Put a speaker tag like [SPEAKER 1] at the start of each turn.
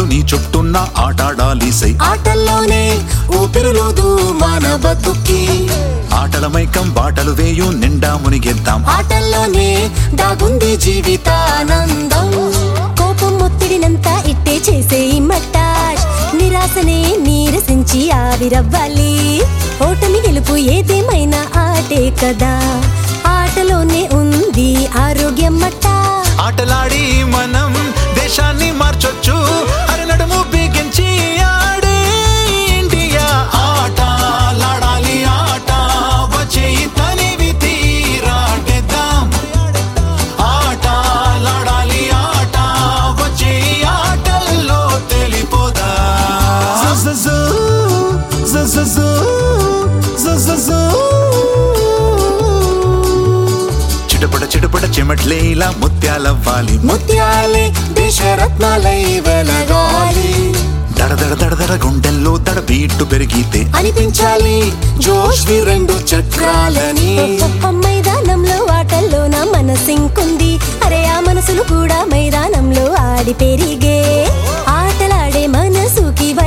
[SPEAKER 1] ఆటలు నీ చుట్టూన్న ఆటాడాలి సై
[SPEAKER 2] ఆటల్లోనే ఊపిరులోదు మన బతుకి
[SPEAKER 1] ఆటల మైకం బాటలు వేయు నిండా మునిగేద్దాం
[SPEAKER 2] ఆటల్లోనే దాగుంది జీవితానందం
[SPEAKER 3] కోపం ఒత్తిడినంతా ఇట్టే చేసే ఈ మట్టాష్ నిరాశనే నీరసించి ఆవిరవ్వాలి ఓటమి గెలుపు ఏదేమైనా ఆటే కదా ఆటలోనే ఉంది ఆరోగ్యం మట్టా
[SPEAKER 1] ఆటలాడి మనం దేశాన్ని మార్చొచ్చు అరి నడుము బిగించి ఆడే ఇండియా ఆట లాడాలి ఆట వచ్చేయి తనివి తీరాటేద్దాం ఆట లాడాలి ఆట వచ్చేయి ఆటల్లో తెలిపోదా జజజూ, జజజూ, జజజూ. చిటపట చిటపట చెమట్లే ఇలా ముత్యాలవ్వాలి
[SPEAKER 2] ముత్యాలే దేశరత్నాలై వెలగాలి
[SPEAKER 1] దడ దడ దడ దడ గుండెల్లో దడ బీట్టు పెరిగితే
[SPEAKER 2] అనిపించాలి జోష్ వి రెండు చక్రాలని
[SPEAKER 3] మైదానంలో ఆటల్లో నా మనసింకుంది అరే ఆ మనసులు కూడా మైదానంలో ఆడి పెరిగే ఆటలాడే మనసుకి